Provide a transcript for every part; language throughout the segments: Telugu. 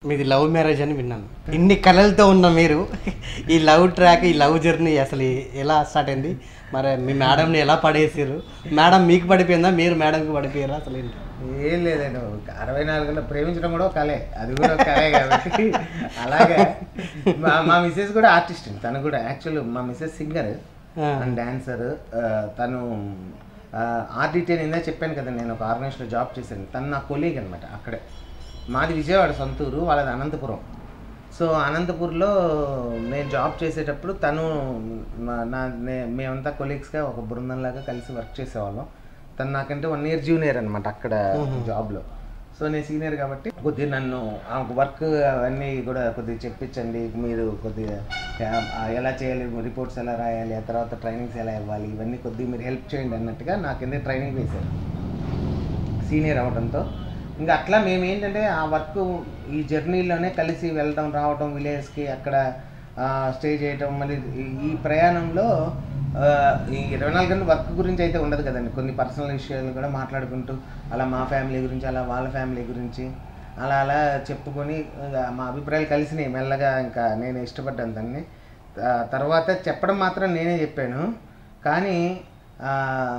మీది లవ్ మ్యారేజ్ అని విన్నాను ఇన్ని కళలతో ఉన్న మీరు ఈ లవ్ ట్రాక్ ఈ లవ్ జర్నీ అసలు ఎలా స్టార్ట్ అయింది మరి మీ మేడంని ఎలా పడేసారు మేడం మీకు పడిపోయిందా మీరు మేడంకి పడిపోయారా అసలు ఏంటి ఏం లేదండి ఒక అరవై నాలుగు గంటలు ప్రేమించడం కూడా ఒక కళే అది కూడా ఒక కళే కాబట్టి అలాగే మా మా మిస్సెస్ కూడా ఆర్టిస్ట్ తను కూడా యాక్చువల్ మా మిస్సెస్ సింగర్ ఆ. అండ్ డాన్సర్ తను ఆర్డిటీ నిందా చెప్పాను కదా నేను ఒక ఆర్గనైజేషన్లో జాబ్ చేశాను తను నా కొలీగ్ అనమాట అక్కడే మాది విజయవాడ సొంతూరు వాళ్ళది అనంతపురం సో అనంతపూర్లో నేను జాబ్ చేసేటప్పుడు తను మా- నా నే- మేమంతా కొలీగ్స్గా ఒక బృందంలాగా కలిసి వర్క్ చేసేవాళ్ళం తను నాకంటే వన్ ఇయర్ జూనియర్ అనమాట అక్కడ జాబ్లో సో నేను సీనియర్ కాబట్టి కొద్దిగా నన్ను ఆ వర్క్ అవన్నీ కూడా కొద్దిగా చెప్పించండి మీరు కొద్దిగా ఆ, ఎలా చేయాలి రిపోర్ట్స్ ఎలా రాయాలి ఆ తర్వాత ట్రైనింగ్స్ ఎలా ఇవ్వాలి ఇవన్నీ కొద్దిగా మీరు హెల్ప్ చేయండి అన్నట్టుగా నా కింద ట్రైనింగ్ వేశారు సీనియర్ అవడంతో ఇంకా అట్లా మేము ఏంటంటే ఆ వర్క్ ఈ జర్నీలోనే కలిసి వెళ్ళడం రావడం విలేజ్కి అక్కడ స్టే చేయటం మళ్ళీ ఈ- ఈ ప్రయాణంలో ఆ, ఈ ఇరవై నాలుగు గంటల వర్క్ గురించి అయితే ఉండదు కదండి కొన్ని పర్సనల్ విషయాలు కూడా మాట్లాడుకుంటూ అలా మా ఫ్యామిలీ గురించి అలా వాళ్ళ ఫ్యామిలీ గురించి అలా అలా చెప్పుకొని ఇంకా మా అభిప్రాయాలు కలిసినాయి మెల్లగా ఇంకా నేను ఇష్టపడ్డాను దాన్ని ఆ, తర్వాత చెప్పడం మాత్రం నేనే చెప్పాను కానీ ఆ,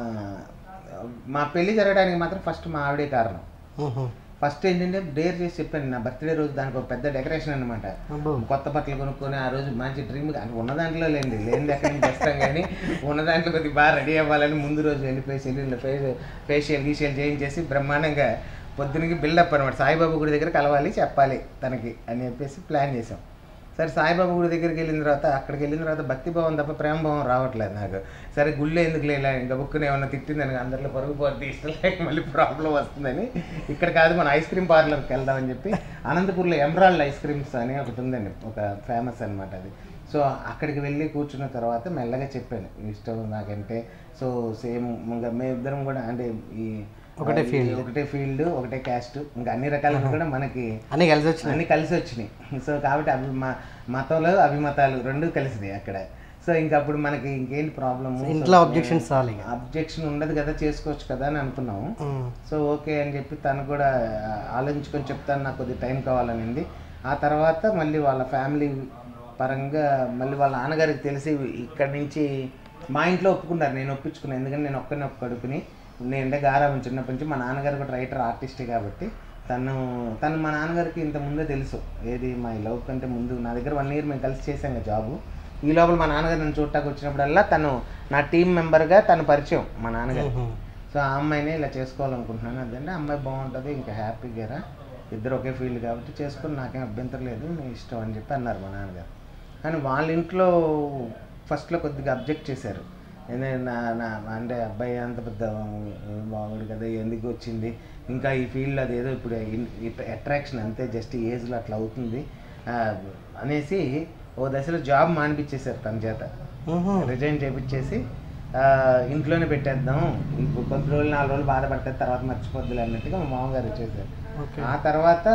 మా పెళ్లి జరగడానికి మాత్రం ఫస్ట్ మా ఆవిడే కారణం మ్హూ. ఫస్ట్ ఏంటంటే డేర్ చేసి చెప్పాను నా బర్త్డే రోజు దానికి ఒక పెద్ద డెకరేషన్ అనమాట అబ్బో. కొత్త బట్టలు కొనుక్కొని ఆ రోజు మంచి డ్రీమ్ అంటే ఉన్న దాంట్లో లేండి లేని ఎక్కడి నుంచి తెస్తాం కానీ ఉన్న దాంట్లో కొద్దిగా బాగా రెడీ అవ్వాలని ముందు రోజు వెళ్ళిపోయి సెల్యూన్లో ఫేస్ ఫేషియల్ గీషియల్ చేయించేసి బ్రహ్మాండంగా పొద్దునకి బిల్డప్ అనమాట సాయిబాబా గుడి దగ్గర కలవాలి చెప్పాలి తనకి అని చెప్పేసి ప్లాన్ చేసాం సరే సాయిబాబా గుడి దగ్గరికి వెళ్ళిన తర్వాత అక్కడికి వెళ్ళిన తర్వాత భక్తి భావం తప్ప ప్రేమ భావం రావట్లేదు నాకు సరే గుళ్ళో ఎందుకు లేలా ఇంకా బుక్కుని ఏమన్నా తిట్టిందని అందరిలో పరుగు పోతే ఇష్టం లేక మళ్ళీ ప్రాబ్లం వస్తుందని ఇక్కడ కాదు మన ఐస్ క్రీమ్ పార్లర్కి వెళ్దామని చెప్పి అనంతపూర్లో ఎమరాల్డ్ ఐస్ క్రీమ్స్ అని ఒకటి ఉందండి ఒక ఫేమస్ అనమాట అది సో అక్కడికి వెళ్ళి కూర్చున్న తర్వాత మెల్లగా చెప్పాను ఇష్టం నాకంటే సో సేమ్ ఇంకా మేమిద్దరం కూడా అంటే ఈ ఒకటే ఈ field. ఒకటే ఫీల్డ్ ఒకటే క్యాస్ట్ ఇంకా అన్ని రకాలుగా కూడా మనకి అన్నీ కలిసి వచ్చినాయి అన్ని కలిసి వచ్చినాయి సో కాబట్టి అభి మా మతంలో అభిమతాలు రెండు కలిసినాయి అక్కడ సో ఇంకా అప్పుడు మనకి ఇంకేంటి ప్రాబ్లమ్ ఇంట్లో objections రాలే ఇక. అబ్జెక్షన్ ఉండదు కదా చేసుకోవచ్చు కదా అని అనుకున్నాము మ్. సో ఓకే అని చెప్పి తను కూడా ఆలోచించుకొని చెప్తాను నాకు కొద్దిగా టైం కావాలనింది ఆ తర్వాత మళ్ళీ వాళ్ళ ఫ్యామిలీ పరంగా మళ్ళీ వాళ్ళ నాన్నగారికి తెలిసి ఇక్కడి నుంచి మా ఇంట్లో ఒప్పుకున్నారు నేను ఒప్పించుకున్నాను ఎందుకంటే నేను ఒక్కనే ఒక్క కడుపుని నేను అంటే గారాబం చిన్నప్పటి నుంచి మా నాన్నగారు కూడా రైటర్ ఆర్టిస్టే కాబట్టి తను తను మా నాన్నగారికి ఇంత ముందే తెలుసు ఏది మా ఈ లవ్ కంటే ముందు నా దగ్గర వన్ ఇయర్ మేము కలిసి చేసాం కదా జాబు ఈ లోపల మా నాన్నగారు నన్ను చూడటానికి వచ్చినప్పుడల్లా తను నా టీం మెంబర్గా తను పరిచయం మా నాన్నగారు మ్హూ. సో ఆ అమ్మాయిని ఇలా చేసుకోవాలనుకుంటున్నాను అదంటే అమ్మాయి బాగుంటుంది ఇంకా హ్యాపీగా రా ఇద్దరు ఒకే ఫీల్డ్ కాబట్టి చేసుకుని నాకేం అభ్యంతరం లేదు నీ ఇష్టం అని చెప్పి అన్నారు మా నాన్నగారు కానీ వాళ్ళ ఇంట్లో ఫస్ట్లో కొద్దిగా అబ్జెక్ట్ చేశారు ఎందుకంటే నా నా అంటే అబ్బాయి అంత పెద్ద బాగుండు కదా ఎందుకు వచ్చింది ఇంకా ఈ ఫీల్డ్ అదేదో ఇప్పుడు అట్రాక్షన్ అంతే జస్ట్ ఏజ్లో అట్లా అవుతుంది ఆ, అనేసి ఓ దశలో జాబ్ మానిపించేశారు తన చేత మ్హూ. రిజైన్ చేపించేసి ఆ, ఇంట్లోనే పెట్టేద్దాం ఇంకో కొద్ది రోజులు నాలుగు రోజులు బాధపడతారు తర్వాత మర్చిపోద్దులే అన్నట్టుగా మా మామగారు వచ్చేసారు ఓకే ఆ తర్వాత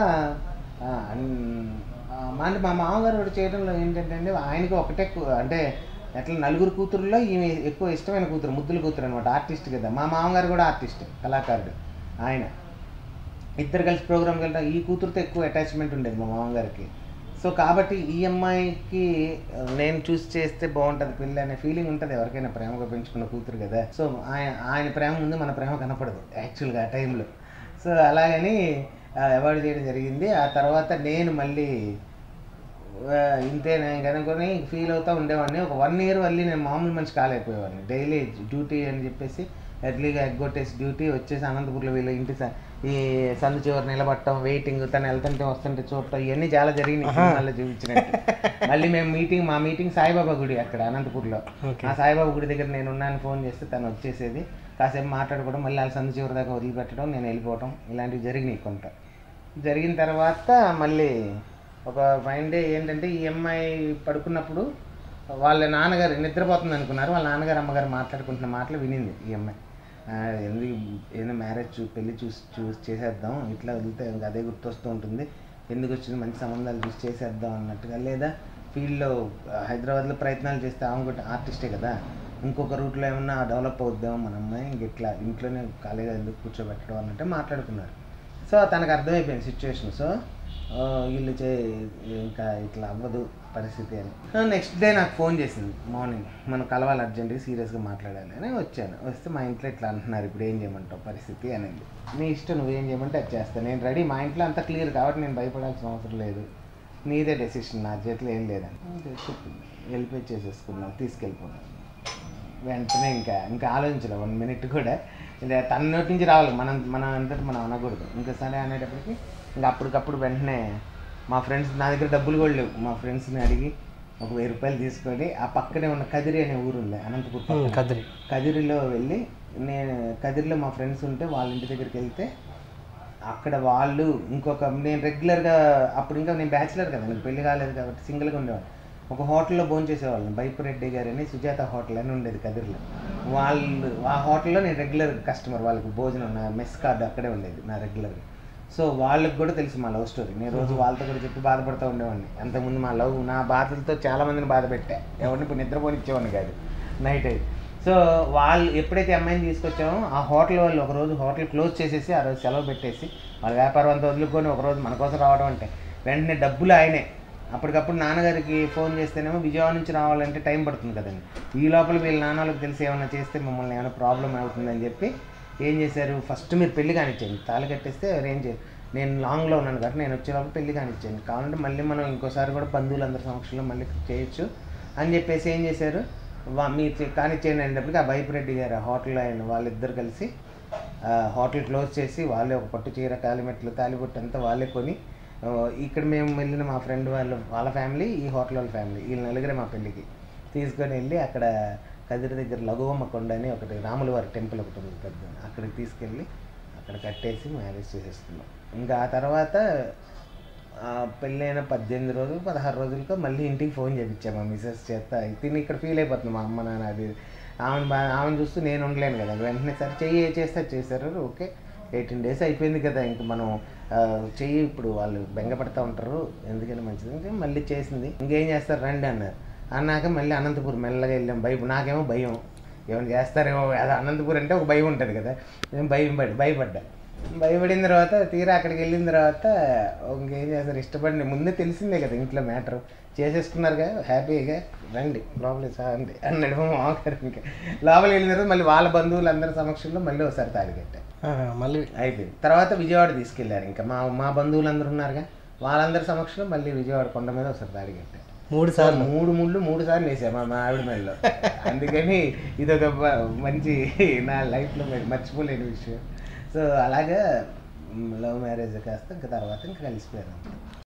ఆ, అన్- ఆ, మా అంటే మా మామగారు ఒకటి చేయడంలో ఏంటంటే అండి ఆయనకి ఒకటే కూ- అంటే ఎట్లా నలుగురు కూతురులో ఈమె ఎక్కువ ఇష్టమైన కూతురు ముద్దుల కూతురు అనమాట ఆర్టిస్ట్ కదా మా మామగారు కూడా ఆర్టిస్ట్ కళాకారుడు ఆయన ఇద్దరు కలిసి ప్రోగ్రామ్కి వెళ్తాం ఈ కూతురుతో ఎక్కువ అటాచ్మెంట్ ఉండేది మా మామగారికి సో కాబట్టి ఈ అమ్మాయికి ఆ, నేను చూస్ చేస్తే బాగుంటుంది పిల్ల అనే ఫీలింగ్ ఉంటుంది ఎవరికైనా ప్రేమగా పెంచుకున్న కూతురు కదా సో ఆయన ఆయన ప్రేమ ముందు మన ప్రేమ కనపడదు యాక్చువల్గా ఆ టైంలో సో అలాగని అవాయిడ్ చేయడం జరిగింది ఆ తర్వాత నేను మళ్ళీ ఆ, ఇంతే నేను కనుకొని ఫీల్ అవుతూ ఉండేవాడిని ఒక వన్ ఇయర్ మళ్ళీ నేను మామూలు మనిషి కాలేకపోయేవాడిని డైలీ డ్యూటీ అని చెప్పేసి ఎర్లీగా ఎగ్గొట్టేసి డ్యూటీ వచ్చేసి అనంతపూర్లో వీళ్ళ ఇంటి స- ఈ సందు చివరి నిలబడటం వెయిటింగ్ తను వెళ్తుంటే వస్తుంటే చూడటం ఇవన్నీ చాలా జరిగినాయి సినిమాల్లో చూపించినట్టు మళ్ళీ మేము మీటింగ్ మా మీటింగ్ సాయిబాబా గుడి అక్కడ అనంతపూర్లో Okay. ఆ సాయిబాబా గుడి దగ్గర నేను ఉన్నాను ఫోన్ చేస్తే తను వచ్చేసేది కాసేపు మాట్లాడుకోవడం మళ్ళీ వాళ్ళ సందు చివరి దాకా వదిలిపెట్టడం నేను వెళ్ళిపోవడం ఇలాంటివి జరిగినాయి కొంత జరిగిన తర్వాత మళ్ళీ ఒక ఫైన్ డే ఏంటంటే ఈ అమ్మాయి పడుకున్నప్పుడు వాళ్ళ నాన్నగారు నిద్రపోతుంది అనుకున్నారు వాళ్ళ నాన్నగారు అమ్మగారు మాట్లాడుకుంటున్న మాటలు వినింది ఈ అమ్మాయి ఆ, ఎందుకు ఏదో మ్యారేజ్ చూ పెళ్లి చూసి చూసి చేసేద్దాం ఇట్లా వదిలితే ఇంకా అదే గుర్తొస్తూ ఉంటుంది ఎందుకు వచ్చింది మంచి సంబంధాలు చూసి చేసేద్దాం అన్నట్టుగా లేదా ఫీల్డ్లో హైదరాబాద్లో ప్రయత్నాలు చేస్తే ఆమె కూడా ఆర్టిస్టే కదా ఇంకొక రూట్లో ఏమన్నా డెవలప్ అవుద్దాం మన అమ్మాయి ఇంక ఇట్లా ఇంట్లోనే ఖాళీగా ఎందుకు కూర్చోబెట్టడం అన్నట్టు మాట్లాడుకున్నారు సో తనకు అర్థమైపోయింది సిచ్యువేషన్ సో ఆ, వీళ్ళు చే ఇంకా ఇట్లా అవ్వదు పరిస్థితి అని నెక్స్ట్ డే నాకు ఫోన్ చేసింది మార్నింగ్ మనం కలవాలి అర్జెంట్గా సీరియస్గా మాట్లాడాలి అని వచ్చాను వస్తే మా ఇంట్లో ఇట్లా అంటున్నారు ఇప్పుడు ఏం చేయమంటావు పరిస్థితి అనేది నీ ఇష్టం నువ్వేం చేయమంటే అది చేస్తాను నేను రెడీ మా ఇంట్లో అంతా క్లియర్ కాబట్టి నేను భయపడాల్సిన అవసరం లేదు నీదే డెసిషన్ నా చేతిలో ఏం లేదని "ఓకే, చెప్పింది వెళ్ళిపోయి చేసేసుకున్నాం తీసుకెళ్ళిపోయాను వెంటనే ఇంకా ఇంకా ఆలోచించలే వన్ మినిట్ కూడా ఇంకా తన నోటి నుంచి రావాలి మనం మనం అంతటి మనం అనకూడదు ఇంకా సరే అనేటప్పటికి ఇంకా అప్పటికప్పుడు వెంటనే మా ఫ్రెండ్స్ నా దగ్గర డబ్బులు కూడా లేవు మా ఫ్రెండ్స్ని అడిగి ఒక వెయ్యి రూపాయలు తీసుకొని ఆ పక్కనే ఉన్న కదిరి అనే ఊరు ఉంది అనంతపూర్ పక్కన. కదిరి కదిరిలో వెళ్ళి నేను కదిరిలో మా ఫ్రెండ్స్ ఉంటే వాళ్ళ ఇంటి దగ్గరికి వెళ్తే అక్కడ వాళ్ళు ఇంకొక నేను రెగ్యులర్గా అప్పుడు ఇంకా నేను బ్యాచిలర్ కదా నాకు పెళ్లి కాలేదు కాబట్టి సింగిల్గా ఉండేవాడు ఒక హోటల్లో భోజనం చేసేవాళ్ళం బైపురెడ్డి గారు అని సుజాత హోటల్ అని ఉండేది కదిరిలో వాళ్ళు ఆ హోటల్లో నేను రెగ్యులర్ కస్టమర్ వాళ్ళకి భోజనం నా మెస్ కార్డు అక్కడే ఉండేది నా రెగ్యులర్ సో వాళ్ళకి కూడా తెలుసు మా లవ్ స్టోరీ నేను రోజు వాళ్ళతో కూడా చెప్పి బాధపడుతూ ఉండేవాడిని అంతకుముందు మా లవ్ నా బాధలతో చాలా మందిని బాధ పెట్టా ఎవరిని ఇప్పుడు నిద్రపోనిచ్చేవాడిని కాదు నైట్ అయితే సో వాళ్ళు ఎప్పుడైతే అమ్మాయిని తీసుకొచ్చామో ఆ హోటల్ వాళ్ళు ఒక రోజు హోటల్ క్లోజ్ చేసేసి ఆ రోజు సెలవు పెట్టేసి వాళ్ళ వ్యాపారం అంతా వదులుకొని ఒక రోజు మన కోసం రావడం అంటే వెంటనే డబ్బులు ఆయనే అప్పటికప్పుడు నాన్నగారికి ఫోన్ చేస్తేనేమో విజయవాడ నుంచి రావాలంటే టైం పడుతుంది కదండి ఈ లోపల వీళ్ళ నాన్నలకు తెలిసి ఏమైనా చేస్తే మమ్మల్ని ఏమైనా ప్రాబ్లం అవుతుందని చెప్పి ఏం చేశారు ఫస్ట్ మీరు పెళ్లి కానిచ్చేయండి తాళి కట్టేస్తే అరేంజ్ చేయండి నేను లాంగ్లో ఉన్నాను కాబట్టి నేను వచ్చేలోపు పెళ్లి కానిచ్చేయండి కావాలంటే మళ్ళీ మనం ఇంకోసారి కూడా బంధువులందరి సమక్షంలో మళ్ళీ చేయొచ్చు అని చెప్పేసి ఏం చేశారు వా మీరు చే- కానిచ్చేయండి అనేటప్పటికి ఆ బైపురెడ్డి గారు ఆ హోటల్ ఆయన వాళ్ళిద్దరు కలిసి ఆ హోటల్ క్లోజ్ చేసి వాళ్ళే ఒక పట్టు చీర కాలిమెట్లు తాలిబొట్టు అంతా వాళ్ళే కొని ఆ, ఇక్కడ మేము వెళ్ళిన మా ఫ్రెండ్ వాళ్ళు వాళ్ళ ఫ్యామిలీ ఈ హోటల్ వాళ్ళ ఫ్యామిలీ వీళ్ళు నలుగురే మా పెళ్ళికి తీసుకొని వెళ్ళి అక్కడ కదిరి దగ్గర లఘువమ్మ కొండ అని ఒకటి రాముల వారి టెంపుల్ ఒకటి ఉంది పెద్ద అక్కడికి తీసుకెళ్ళి అక్కడ కట్టేసి మ్యారేజ్ చేసేస్తున్నాం ఇంకా ఆ తర్వాత ఆ, పెళ్ళైన పద్దెనిమిది రోజులు పదహారు రోజులతో మళ్ళీ ఇంటికి ఫోన్ చేయించాము మా మిసెస్ చేత తిని ఇక్కడ ఫీల్ అయిపోతుంది మా అమ్మ నాన్న అది ఆమెను బా ఆమెను చూస్తూ నేను ఉండలేను కదా వెంటనే సరే చెయ్యి ఏ చేస్తే అది చేశారు ఓకే ఎయిటీన్ డేస్ అయిపోయింది కదా ఇంక మనం ఆ, చెయ్యి ఇప్పుడు వాళ్ళు బెంగపడతా ఉంటారు ఎందుకని మంచిది ఇంకా మళ్ళీ చేసింది ఇంకేం చేస్తారు రండి అన్నారు అన్నాక మళ్ళీ అనంతపురం మెల్లగా వెళ్ళాం భయం నాకేమో భయం ఏమైనా చేస్తారేమో అది అనంతపురం అంటే ఒక భయం ఉంటుంది కదా నేను భయం పడి భయపడ్డా భయపడిన తర్వాత తీరా అక్కడికి వెళ్ళిన తర్వాత ఇంకేం చేస్తారు ఇష్టపడి ముందే తెలిసిందే కదా ఇంట్లో మ్యాటర్ చేసేసుకున్నారుగా హ్యాపీగా రండి లోపలికి సాగండి అన్నాడు మా మామగారు ఇంకా లోపలికి వెళ్ళిన తర్వాత మళ్ళీ వాళ్ళ బంధువులు అందరి సమక్షంలో మళ్ళీ ఒకసారి తాళి కట్టా ఆ, మళ్ళీ అయిపోయింది తర్వాత విజయవాడ తీసుకెళ్ళారు ఇంకా మా మా బంధువులు అందరూ ఉన్నారుగా వాళ్ళందరి సమక్షంలో మళ్ళీ విజయవాడ కొండ మీద ఒకసారి తాళి కట్టా మూడు సార్లు మూడు ముళ్ళు మూడు సార్లు వేసా మా మా ఆవిడ మెడలో అందుకని ఇది ఒక మంచి నా లైఫ్లో మర్చిపోలేని విషయం సో అలాగా లవ్ మ్యారేజ్ కాస్త ఇంకా తర్వాత ఇంకా కలిసిపోయాను